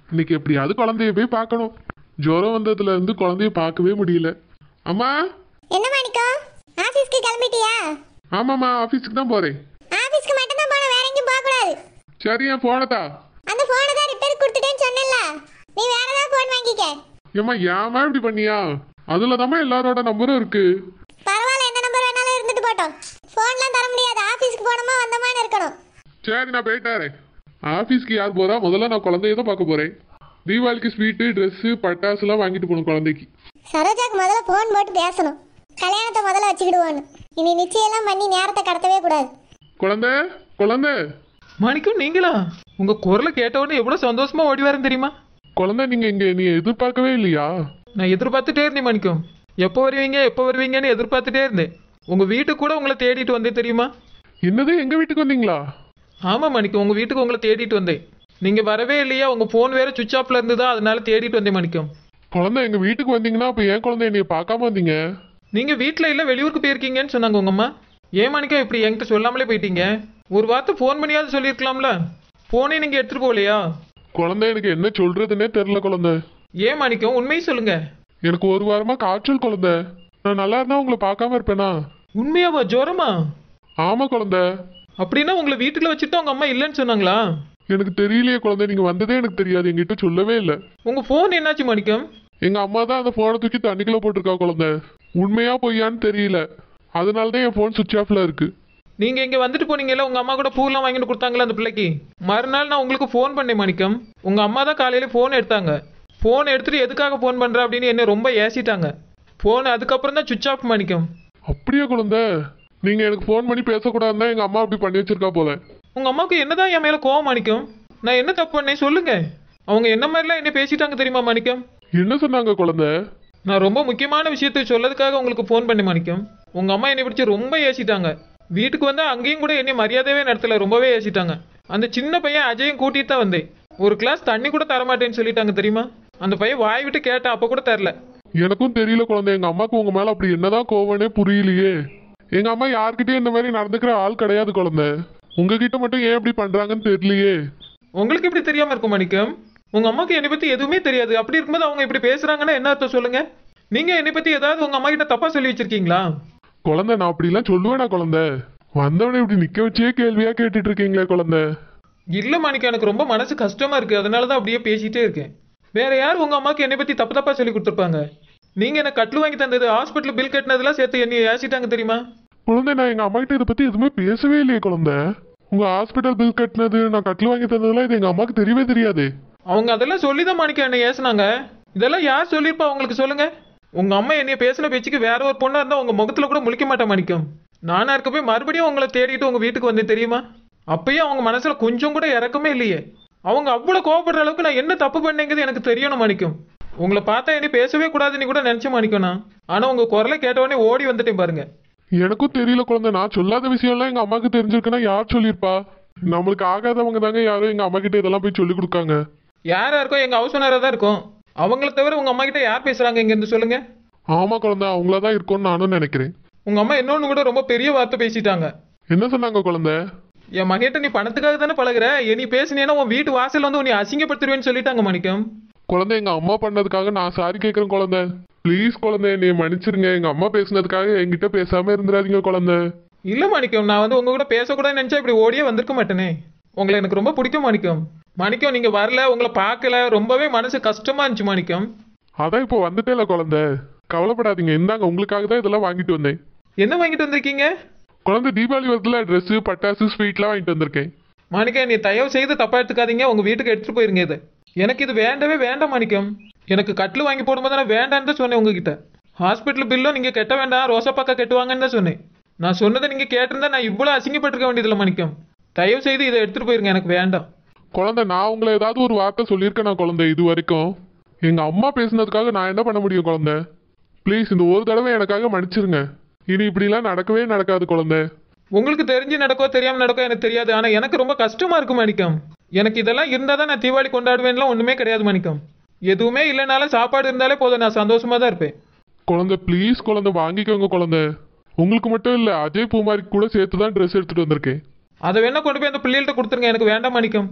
இன்னைக்கு எப்படியாவது குழந்தைய போய் பார்க்கணும் ஜுரம் வந்ததுல இருந்து குழந்தைய பார்க்கவே முடியல அம்மா என்ன மாணிக்கம் ஆபீஸ்க்கு கிளம்பிட்டியா ஆமாம்மா ஆஃபீஸுக்கு தான் போறேன் ஆபீஸ்க்கு மட்டும் தான் போன வேற எங்கேயும் போக கூடாது சரி என் போனதா அந்த போனை தான் ரிப்பேர் கொடுத்துட்டேன்னு சொன்னேன்ல நீ வேற ஏதாவது போன் வாங்கிக்க ஏம்மா ஏமா இப்படி பண்ணியா அதுல தாம்மா எல்லாரோட நம்பரும் இருக்கு பரவாயில்ல எந்த நம்பர் வேணாலும் இருந்துட்டு போட்டோம் போன்லாம் தர முடியாது ஆபீஸ்க்கு போனோமா வந்தோமான்னு இருக்கணும் சரி நான் போயிட்டாரேன் ஆஃபீஸ்க்கு யார் போறா முதல்ல நான் குழந்தைய தான் பார்க்க போறேன் தீபாவளிக்கு ஸ்வீட்டு ட்ரெஸ்ஸு பட்டாசுலாம் வாங்கிட்டு போகணும் குழந்தைக்கு சரோஜாக்கு முதல்ல போன் போட்டு பேசணும் கல்யாணத்தை முதல்ல வச்சுக்கிடுவோன்னு இனி நிச்சயம்லாம் பண்ணி நேரத்தை கடத்தவே கூடாது குழந்தை குழந்தை மாணிக்கம் நீங்களா உங்க குரலை கேட்ட உடனே எவ்வளவு சந்தோஷமா ஓடி வரேன் தெரியுமா குழந்தை நீங்க இங்க நீ எதிர்பார்க்கவே இல்லையா நான் எதிர்பார்த்துட்டே இருந்தேன் மாணிக்கம் எப்போ வருவீங்க எப்போ வருவீங்கன்னு எதிர்பார்த்துட்டே இருந்தேன் உங்க வீட்டுக்கு கூட உங்களை தேடிட்டு வந்தேன் தெரியுமா என்னது எங்க வீட்டுக்கு வந்தீங்களா ஆமா மாணிக்கம் உங்க வீட்டுக்கு உங்களை தேடிட்டு வந்தேன் நீங்க வரவே இல்லையா உங்க போன் வேற சுவிச் ஆஃப்ல இருந்ததா அதனால தேடிட்டு வந்தேன் மாணிக்கம் குழந்தை எங்க வீட்டுக்கு வந்தீங்கன்னா அப்ப ஏன் குழந்தை என்னைய பார்க்காம வந்தீங்க நீங்க வீட்ல இல்ல வெளியூருக்கு போயிருக்கீங்கன்னு சொன்னாங்க உங்க அம்மா ஏன் மாணிக்கம் இப்படி என்கிட்ட சொல்லாமலே போயிட்டீங்க ஒரு வார்த்தை ஃபோன் பண்ணியாவது சொல்லியிருக்கலாம்ல போனே நீங்க எடுத்துட்டு போகலையா குழந்தை எனக்கு என்ன சொல்றதுன்னே தெரியல குழந்தை ஏன் மாணிக்கம் உண்மையை சொல்லுங்க எனக்கு ஒரு வாரமா காய்ச்சல் குழந்தை நான் நல்லா இருந்தா உங்களை பார்க்காம இருப்பேனா உண்மையாவா ஜோரமா ஆமா குழந்தை அப்படின்னா உங்களை வீட்டுல வச்சுட்டு உங்க அம்மா இல்லைன்னு சொன்னாங்களா எனக்கு தெரியலையே குழந்தை நீங்க வந்ததே எனக்கு தெரியாது என்கிட்ட சொல்லவே இல்லை உங்க போன் என்னாச்சு மாணிக்கம் எங்க அம்மா தான் அந்த போனை தூக்கி தண்ணிக்குள்ள போட்டிருக்கா குழந்தை உண்மையா பொய்யான்னு தெரியல அதனால தான் என் போன் சுவிச் ஆஃப்ல இருக்கு நீங்க இங்க வந்துட்டு போனீங்கல்ல உங்க அம்மா கூட பூலாம் வாங்கிட்டு கொடுத்தாங்களா அந்த பிள்ளைக்கு மறுநாள் நான் உங்களுக்கு ஃபோன் பண்ணேன் மாணிக்கம் உங்க அம்மா தான் காலையில ஃபோன் எடுத்தாங்க ஃபோன் எடுத்துட்டு எதுக்காக ஃபோன் பண்ற அப்படின்னு என்ன ரொம்ப ஏசிட்டாங்க ஃபோன் அதுக்கப்புறம் தான் சுவிச் ஆஃப் மாணிக்கம் அப்படியே குழந்தை நீங்க எனக்கு ஃபோன் பண்ணி பேசக்கூடாதுன்னு எங்க அம்மா அப்படி பண்ணி வச்சிருக்கா போல உங்க அம்மாவுக்கு என்னதான் என் மேல கோவம் மாணிக்கம் நான் என்ன தப்பு பண்ணேன் சொல்லுங்க அவங்க என்ன மாதிரிலாம் என்ன பேசிட்டாங்க தெரியுமா மாணிக்கம் என்ன சொன்னாங்க குழந்தை நான் ரொம்ப முக்கியமான விஷயத்தை சொல்லதுக்காக உங்களுக்கு ஃபோன் பண்ணேன் மாணிக்கம் உங்க அம்மா என்னை பிடிச்சி ரொம்ப ஏசிட்டாங்க வீட்டுக்கு வந்து அங்கேயும் கூட என்னை மரியாதையே நடத்தல ரொம்பவே ஏசிட்டாங்க அந்த சின்ன பையன் அஜயும் கூட்டிட்டு தான் வந்தேன் ஒரு கிளாஸ் தண்ணி கூட தரமாட்டேன்னு சொல்லிட்டாங்க தெரியுமா அந்த பையன் வாய் விட்டு கேட்டான் அப்ப கூட தரல எனக்கும் தெரியல குழந்தை எங்க அம்மாக்கு உங்க மேல அப்படி என்னதான் கோவனே புரியலையே எங்க அம்மா யார்கிட்டயும் இந்த மாதிரி நடந்துக்கிற ஆள் கிடையாது குழந்தை உங்ககிட்ட மட்டும் ஏன் இப்படி பண்றாங்கன்னு தெரியலையே உங்களுக்கு இப்படி தெரியாம இருக்கும் மாணிக்கம் உங்க அம்மாக்கு என்னை பத்தி எதுவுமே தெரியாது அப்படி இருக்கும்போது அவங்க இப்படி பேசுறாங்கன்னா என்ன அர்த்தம் சொல்லுங்க நீங்க என்னை பத்தி ஏதாவது உங்க அம்மா கிட்ட தப்பா சொல்லி வச்சிருக்கீங்களா குழந்தை நான் அப்படிலாம் சொல்லுவேனா குழந்தை வந்தவனை இப்படி நிக்க வச்சே கேள்வியா கேட்டுட்டு இருக்கீங்களே குழந்தை இல்ல மாணிக்கம் எனக்கு ரொம்ப மனசு கஷ்டமா இருக்கு அதனால தான் அப்படியே பேசிட்டே இருக்கேன் வேற யார் உங்க அம்மாக்கு என்னை பத்தி தப்பு தப்பா சொல்லி கொடுத்துருப்பாங்க நீங்க என்ன கட்லு வாங்கி தந்தது ஹாஸ்பிட்டல் பில் கட்டினதெல்லாம் சேர்த்து என்னை ஏசிட்டாங்க தெரியுமா குழந்தை நான் எங்க அம்மா கிட்ட இதை பத்தி எதுவுமே பேசவே இல்லையே குழந்தை உங்க ஹாஸ்பிட்டல் பில் கட்டினது நான் கட்டில் வாங்கி தந்ததெல்லாம் இது எங்க அம்மாக்கு தெரியவே தெரியாது அவங்க அதெல்லாம் சொல்லி தான் மாணிக்கம் என்னை ஏசுனாங்க இதெல்லாம் யார் சொல்லியிருப்பா உங்களுக்கு சொல்லுங்க உங்க அம்மா என்னைய பேசின பேச்சுக்கு வேற ஒரு பொண்ணா இருந்தா உங்க முகத்துல கூட முழிக்க மாட்டேன் மாணிக்கம் நானா இருக்க போய் மறுபடியும் உங்களை தேடிட்டு உங்க வீட்டுக்கு வந்தேன் தெரியுமா அப்பயும் அவங்க மனசுல கொஞ்சம் கூட இறக்கமே இல்லையே அவங்க அவ்வளவு கோவப்படுற அளவுக்கு நான் என்ன தப்பு பண்ணேங்கிறது எனக்கு தெரியணும் மாணிக்கம் உங்களை பார்த்தா என்னை பேசவே கூடாதுன்னு கூட நினைச்ச மாணிக்கம் நான் ஆனா உங்க குரலை கேட்ட உடனே ஓடி வந்துட்டேன் பாருங்க எனக்கும் தெரியல குழந்தை நான் சொல்லாத விஷயம்லாம் எங்க அம்மாக்கு தெரிஞ்சிருக்குன்னா யார் சொல்லியிருப்பா நம்மளுக்கு ஆகாதவங்க தாங்க யாரும் எங்க அம்மா கிட்ட இதெல்லாம் போய் சொல்லி கொடுக்காங்க யாரா இருக்கோ எங்க ஹவுஸ் ஓனரா தான் இருக்கும் அவங்கள தவிர உங்க அம்மா கிட்ட யார் பேசுறாங்க இங்க இருந்து சொல்லுங்க ஆமா குழந்தை அவங்களா தான் இருக்கும்னு நானும் நினைக்கிறேன் உங்க அம்மா இன்னொன்னு கூட ரொம்ப பெரிய வார்த்தை பேசிட்டாங்க என்ன சொன்னாங்க குழந்தை என் மகேட்ட நீ பணத்துக்காக தானே பழகுற நீ பேசினேன்னா உன் வீட்டு வாசல் வந்து உன்னை அசிங்கப்படுத்திடுவேன்னு சொல்லிட்டாங்க மாணிக்கம் குழந்தை எங்க அம்மா பண்ணதுக்காக நான் சாரி கேட்கறேன் குழந்தை ப்ளீஸ் குழந்தை என்னைய மன்னிச்சிருங்க எங்க அம்மா பேசுனதுக்காக என்கிட்ட பேசாம இருந்துடாதீங்க குழந்தை இல்ல மாணிக்கம் நான் வந்து உங்க கூட பேசக்கூடாதுன்னு நினைச்சா இப்படி ஓடியே வந்திருக்க மாட்டேனே உங்களை எனக்கு ரொம்ப பிடிக்கும் மாணிக்கம் மாணிக்கம் நீங்க வரல உங்களை பார்க்கல ரொம்பவே மனசு கஷ்டமா இருந்துச்சு மாணிக்கம் அதான் இப்போ வந்துட்டேல குழந்தை கவலைப்படாதீங்க இந்தாங்க உங்களுக்காக தான் இதெல்லாம் வாங்கிட்டு வந்தேன் என்ன வாங்கிட்டு வந்திருக்கீங்க குழந்தை தீபாவளி வருதுல ட்ரெஸ் பட்டாசு ஸ்வீட்லாம் வாங்கிட்டு வந்திருக்கேன் மாணிக்கம் நீ தயவு செய்து தப்பா எடுத்துக்காதீங்க உங்க வீட்டுக்கு எடுத்துட்டு போயிருங்க இது எனக்கு இது வேண்டவே வேண்டாம் மாணிக்கம் எனக்கு கட்டில் வாங்கி போடும்போது நான் வேண்டான்னு தான் சொன்னேன் உங்ககிட்ட ஹாஸ்பிட்டல் பில்லும் நீங்க கட்ட வேண்டாம் ரோசா பக்கா கட்டுவாங்கன்னு தான் சொன்னேன் நான் சொன்னதை நீங்க கேட்டிருந்தா நான் இவ்வளவு அசிங்கப்பட்டிருக்க வேண்டியதில்லை மாணிக்கம் தயவு செய்து இதை எடுத்துட்டு போயிருங்க எனக்கு வேண்டாம் குழந்தை நான் உங்களை ஏதாவது ஒரு வார்த்தை சொல்லியிருக்கேனா குழந்தை இது வரைக்கும் எங்க அம்மா பேசுனதுக்காக நான் என்ன பண்ண முடியும் குழந்தை ப்ளீஸ் இந்த ஒரு தடவை எனக்காக மன்னிச்சிருங்க இனி இப்படிலாம் நடக்கவே நடக்காது குழந்தை உங்களுக்கு தெரிஞ்சு நடக்கோ தெரியாம நடக்கோ எனக்கு தெரியாது ஆனா எனக்கு ரொம்ப கஷ்டமா இருக்கு மாணிக்கம் எனக்கு இதெல்லாம் இருந்தா தான் நான் தீபாவளி கொண்டாடுவேன்லாம் ஒண்ணுமே கிடையாது மாணிக்கம் எதுவுமே இல்லைனாலும் சாப்பாடு இருந்தாலே போதும் நான் சந்தோஷமா தான் இருப்பேன் குழந்தை ப்ளீஸ் குழந்தை வாங்கிக்கோங்க குழந்தை உங்களுக்கு மட்டும் இல்லை அஜய் பூமாரிக்கு கூட சேர்த்து தான் ட்ரெஸ் எடுத்துட்டு வந்திருக்கேன் அதை வேணா கொண்டு போய் அந்த பிள்ளைகள்ட்ட கொடுத்துருங்க எனக்கு வேண்டாம் மாணிக்கம்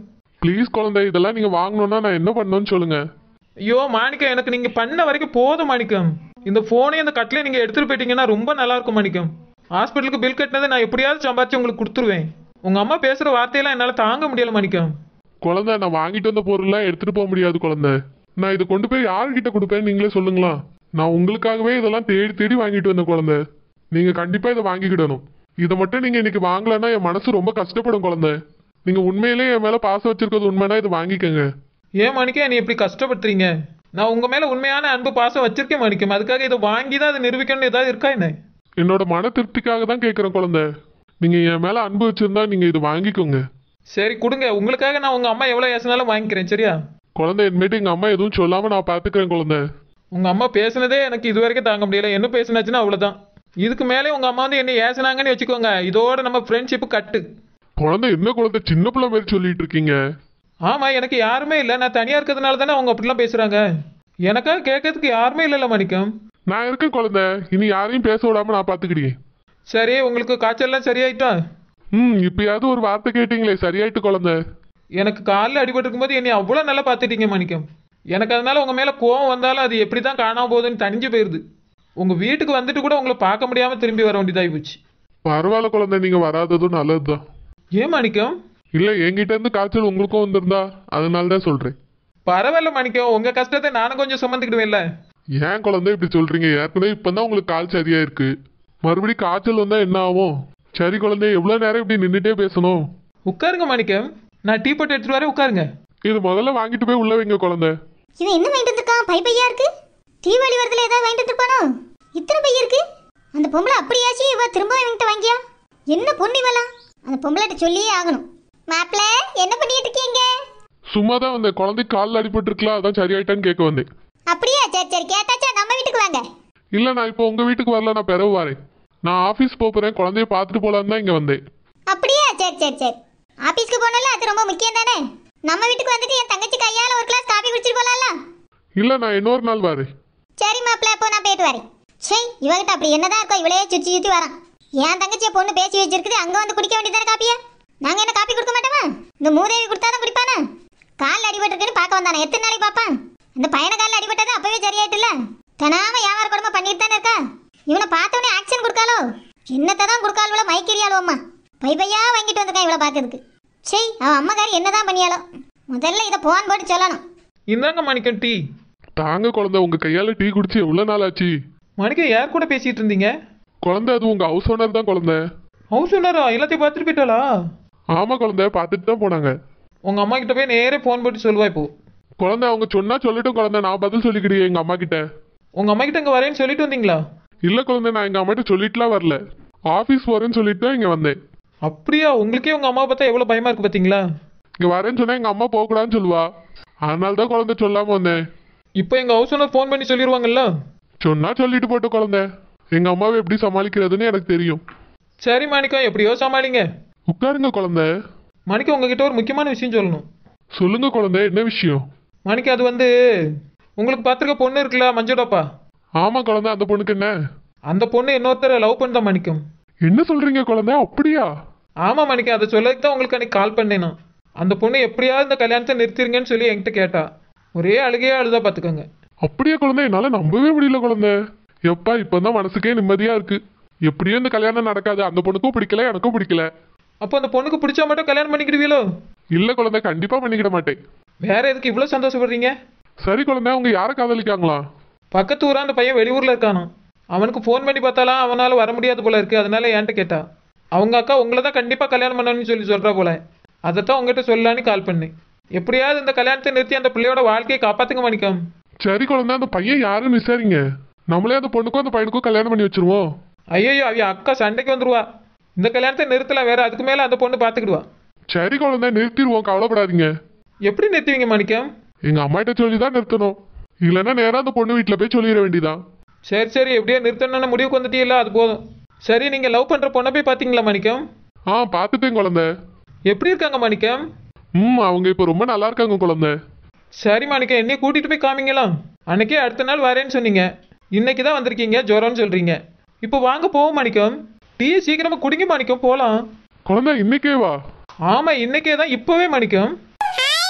ப்ளீஸ் குழந்தை இதெல்லாம் நீங்க வாங்கணும்னா நான் என்ன பண்ணணும்னு சொல்லுங்க ஐயோ மாணிக்கம் எனக்கு நீங்க பண்ண வரைக்கும் போதும் மாணிக்கம் இந்த போனையும் இந்த கட்டிலையும் நீங்க எடுத்துட்டு போயிட்டீங்கன்னா ரொம்ப நல்லா இருக்கும் மாணிக்கம் ஹாஸ்பிட்டலுக்கு பில் கட்டினதை நான் எப்படியாவது சம்பாதிச்சு உங்களுக்கு கொடுத்துருவேன் உங்க அம்மா பேசுற வார்த்தையெல்லாம் என்னால தாங்க முடியல மாணிக்கம் குழந்தை நான் வாங்கிட்டு வந்த பொருள்லாம் எடுத்துட்டு போக முடியாது குழந்தை நான் இதை கொண்டு போய் யார்கிட்ட கொடுப்பேன் நீங்களே சொல்லுங்களா நான் உங்களுக்காகவே இதெல்லாம் தேடி தேடி வாங்கிட்டு வந்த குழந்தை நீங்க கண்டிப்பா இதை வாங்கிக்கிடணும் இதை மட்டும் நீங்க இன்னைக்கு வாங்கலைன்னா என் மனசு ரொம்ப கஷ்டப்படும் குழந்தை நீங்க உண்மையிலேயே என் மேல பாசம் வச்சிருக்கிறது உண்மைனா இதை வாங்கிக்கங்க ஏன் மாணிக்கம் நீ இப்படி கஷ்டப்படுத்துறீங்க நான் உங்க மேல உண்மையான அன்பு பாசம் வச்சிருக்கேன் மாணிக்கம் அதுக்காக இதை வாங்கி தான் அதை நிரூபிக்கணும்னு ஏதாவது இருக்கா என்ன என்னோட மன திருப்திக்காக தான் கேட்குறேன் குழந்தை நீங்க என் மேல அன்பு வச்சிருந்தா நீங்க இது வாங்கிக்கோங்க சரி கொடுங்க உங்களுக்காக நான் உங்க அம்மா எவ்வளவு ஏசினாலும் வாங்கிக்கிறேன் சரியா குழந்தை இனிமேட்டு எங்க அம்மா எதுவும் சொல்லாம நான் பாத்துக்கிறேன் குழந்தை உங்க அம்மா பேசுனதே எனக்கு இது வரைக்கும் தாங்க முடியல என்ன பேசுனாச்சுன்னா அவ்வளவுதான் இதுக்கு மேலே உங்க அம்மா வந்து என்ன ஏசுனாங்கன்னு வச்சுக்கோங்க இதோட நம்ம ஃப்ரெண்ட்ஷிப் கட்டு குழந்தை என்ன குழந்தை சின்ன பிள்ளை மாதிரி சொல்லிட்டு இருக்கீங்க ஆமா எனக்கு யாருமே இல்லை நான் தனியா இருக்கிறதுனால தானே அவங்க அப்படிலாம் பேசுறாங்க எனக்காக கேட்கறதுக்கு யாருமே இல்லைல்ல மணிக்கம் நான் இருக்கேன் குழந்தை இனி யாரையும் பேச விடாம நான் பாத்துக்கிட்டேன் சரி உங்களுக்கு காய்ச்சல்லாம் சரியாயிட்டா ம் இப்பயாவது ஒரு வார்த்தை கேட்டீங்களே சரியாயிட்டு குழந்தை எனக்கு காலில் அடிபட்டு இருக்கும்போது என்னை அவ்வளோ நல்லா பார்த்துட்டீங்க மணிக்கம் எனக்கு அதனால உங்க மேல கோவம் வந்தாலும் அது எப்படி தான் காணாம போகுதுன்னு தனிஞ்சு போயிருது உங்க வீட்டுக்கு வந்துட்டு கூட உங்களை பார்க்க முடியாம திரும்பி வர வேண்டியதாகி போச்சு பரவாயில்ல குழந்தை நீங்க வராததும் நல்லதுதான் ஏன் மணிக்கம் இல்ல என்கிட்ட இருந்து காய்ச்சல் உங்களுக்கும் வந்திருந்தா அதனால தான் சொல்றேன் பரவாயில்ல மணிக்கம் உங்க கஷ்டத்தை நானும் கொஞ்சம் சுமந்துக்கிடுவேன்ல ஏன் குழந்தை இப்படி சொல்றீங்க ஏற்கனவே இப்பதான் உங்களுக்கு கால் சரியா இருக்கு மறுபடியும் காய்ச்சல் வந்தா என்ன ஆகும் சரி குழந்தை எவ்வளவு நேரம் இப்படி நின்றுட்டே பேசணும் உட்காருங்க மணிக்கம் நான் டீ போட்டு எடுத்துட்டு வரேன் உட்காருங்க இது முதல்ல வாங்கிட்டு போய் உள்ள வைங்க குழந்தை இவன் என்ன வாங்கிட்டு வந்திருக்கான் பை பையா இருக்கு தீபாவளி வரதுல ஏதாவது வாங்கிட்டு வந்திருப்பானோ இத்தனை பை இருக்கு அந்த பொம்பளை அப்படியாச்சு இவ திரும்ப இவன்கிட்ட வாங்கியா என்ன பொண்ணு இவலாம் அந்த பொம்பளைகிட்ட சொல்லியே ஆகணும் மாப்பிள்ள என்ன பண்ணிட்டு இருக்கீங்க சும்மா தான் வந்தேன் குழந்தைக்கு காலில் அடிபட்டுருக்கலாம் அதான் சரியாயிட்டான்னு கேட்க வந்தேன் அப்படியா சரி சரி கேட்டாச்சா நம்ம வீட்டுக்கு வாங்க இல்ல நான் இப்போ உங்க வீட்டுக்கு வரல நான் பிறகு வரேன் நான் ஆபீஸ் போறேன் குழந்தைய பார்த்துட்டு போலான்னு தான் இங்க வந்தேன் அப்படியா சரி சரி சரி ஆபீஸ்க்கு போனல அது ரொம்ப முக்கியம் தானே நம்ம வீட்டுக்கு வந்துட்டு என் தங்கச்சி கையால ஒரு கிளாஸ் காபி குடிச்சிட்டு போலாம்ல இல்ல நான் இன்னொரு நாள் வரேன் சரி மாப்பிள்ள அப்போ நான் போயிட்டு வரேன் சரி இவகிட்ட அப்படி என்னதான் இருக்கோ இவளையே சுற்றி சுற்றி வரான் என் தங்கச்சியை பொண்ணு பேசி வச்சிருக்குது அங்க வந்து குடிக்க வேண்டியதானே காப்பியா நாங்க என்ன காப்பி கொடுக்க மாட்டோமா இந்த மூதேவி கொடுத்தாதான் குடிப்பானா காலில் அடிபட்டிருக்குன்னு பார்க்க வந்தானே எத்தனை நாளைக்கு பார்ப்பான் இந்த பையனை காலில் அடிபட்டது அப்பவே சரியாயிட்டுல தனாம வியாபார கொடுமை பண்ணிட்டு தானே இருக்கா இவனை பார்த்தவனே ஆக்ஷன் கொடுக்காளோ என்னத்தை தான் கொடுக்காளுவளோ மைக்கிறியாளோ அம்மா பை பையா வாங்கிட்டு வந்திருக்கான் இவளை பார்க்கறதுக்கு சரி அவன் அம்மாக்காரி என்னதான் பண்ணியாளோ முதல்ல இதை போன் போட்டு சொல்லணும் இந்தாங்க மணிக்கம் டீ தாங்க குழந்தை உங்க கையால டீ குடிச்சு எவ்வளவு நாள் ஆச்சு மணிக்கம் யார் கூட பேசிட்டு இருந்தீங்க குழந்தை அது உங்க ஹவுஸ் ஓனர் தான் குழந்தை ஹவுஸ் ஓனரா எல்லாத்தையும் பார்த்துட்டு போயிட்டாளா ஆமா குழந்தை பார்த்துட்டு தான் போனாங்க உங்க அம்மா கிட்ட போய் நேரே ஃபோன் போட்டு சொல்லுவா இப்போ குழந்தை அவங்க சொன்னா சொல்லட்டும் குழந்தை நான் பதில் சொல்லிக்கிட்டே எங்க அம்மா கிட்ட உங்க அம்மா கிட்ட இங்க வரேன்னு சொல்லிட்டு வந்தீங்களா இல்ல குழந்தை நான் எங்க அம்மாட்ட சொல்லிட்டுலாம் வரல ஆபீஸ் போறேன்னு சொல்லிட்டு தான் இங்க வந்தேன் அப்படியா உங்களுக்கே உங்க அம்மா பார்த்தா எவ்வளவு பயமா இருக்கு பாத்தீங்களா இங்க வரேன்னு சொன்னா எங்க அம்மா போக கூடாதுன்னு சொல்லுவா அதனால தான் குழந்தை சொல்லாம வந்தேன் இப்போ எங்க ஹவுஸ் ஓனர் ஃபோன் பண்ணி சொல்லிடுவாங்கல்ல சொன்னா சொல்லிட்டு போட்டு குழந்தை எங்க அம்மாவை எப்படி சமாளிக்கிறதுன்னு எனக்கு தெரியும் சரி மாணிக்கம் எப்படியோ சமாளிங்க உட்காருங்க குழந்தை மாணிக்கம் உங்ககிட்ட ஒரு முக்கியமான விஷயம் சொல்லணும் சொல்லுங்க குழந்தை என்ன விஷயம் மாணிக்கம் அது வந்து உங்களுக்கு பார்த்துருக்க பொண்ணு இருக்குல்ல மஞ்சோடப்பா ஆமா குழந்தை அந்த பொண்ணுக்கு என்ன அந்த பொண்ணு இன்னொருத்தரை லவ் பண்ண மாணிக்கம் என்ன சொல்றீங்க குழந்தை அப்படியா ஆமா மாணிக்கம் அதை சொல்லதுக்கு தான் உங்களுக்கு அன்னைக்கு கால் பண்ணேன் நான் அந்த பொண்ணு எப்படியாவது இந்த கல்யாணத்தை நிறுத்திருங்கன்னு சொல்லி என்கிட்ட கேட்டா ஒரே அழுகையா அழுதா பார்த்துக்கோங்க அப்படியா குழந்தை என்னால நம்பவே முடியல குழந்தை எப்பா இப்பதான் மனசுக்கே நிம்மதியா இருக்கு எப்படியும் இந்த கல்யாணம் நடக்காது அந்த பொண்ணுக்கும் பிடிக்கல எனக்கும் பிடிக்கல அப்போ அந்த பொண்ணுக்கு பிடிச்சா மட்டும் கல்யாணம் பண்ணிக்கிடுவீங்களோ இல்ல குழந்தை கண்டிப்பா பண்ணிக்கிட மாட்டேன் வேற எதுக்கு இவ்வளோ சந்தோஷப்படுறீங்க சரி குழந்தை அவங்க யாரை காதலிக்காங்களா பக்கத்து ஊரா அந்த பையன் வெளியூர்ல இருக்கானா அவனுக்கு ஃபோன் பண்ணி பார்த்தாலாம் அவனால வர முடியாது போல இருக்கு அதனால என்கிட்ட கேட்டா அவங்க அக்கா உங்களை தான் கண்டிப்பா கல்யாணம் பண்ணணும்னு சொல்லி சொல்றா போல அதைத்தான் உங்ககிட்ட சொல்லலான்னு கால் பண்ணேன் எப்படியாவது இந்த கல்யாணத்தை நிறுத்தி அந்த பிள்ளையோட வாழ்க்கையை காப்பாத்துங்க மணிக்கம் சரி குழந்தை அந்த பையன் யாருன்னு விசாரிங்க நம்மளே அந்த பொண்ணுக்கும் அந்த பையனுக்கும் கல்யாணம் பண்ணி வச்சிருவோம் ஐயோ அவ அக்கா சண்டைக்கு வந்துருவா இந்த கல்யாணத்தை நிறுத்தலாம் வேற அதுக்கு மேல அந்த பொண்ணு பாத்துக்கிடுவா சரி குழந்தை நிறுத்திடுவோம் கவலைப்படாதீங்க எப்படி நிறுத்துவீங்க மணிக்கம் எங்க அம்மாட்ட சொல்லி தான் நிறுத்தணும் இல்லைன்னா நேரா அந்த பொண்ணு வீட்டுல போய் சொல்லிட வேண்டியதான் சரி சரி எப்படியோ நிறுத்தணும்னு முடிவுக்கு வந்துட்டீங்களா அது போதும் சரி நீங்க லவ் பண்ற பொண்ணை போய் பாத்தீங்களா மணிக்கம் ஆ பார்த்துட்டேன் குழந்தை எப்படி இருக்காங்க மணிக்கம் ம் அவங்க இப்போ ரொம்ப நல்லா இருக்காங்க குழந்தை சரி மாணிக்கம் என்னைய கூட்டிட்டு போய் காமிங்களா அன்னைக்கே அடுத்த நாள் வரேன்னு சொன்னீங்க இன்னைக்கு தான் வந்திருக்கீங்க ஜுரம்னு சொல்றீங்க இப்போ வாங்க போவோம் மாணிக்கம் டீ சீக்கிரமா குடிங்க மாணிக்கம் போலாம் குழந்தை இன்னைக்கே வா ஆமா இன்னைக்கே தான் இப்பவே மாணிக்கம் ஹாய்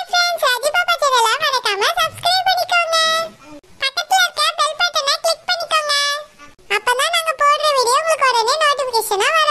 டென்ஷனா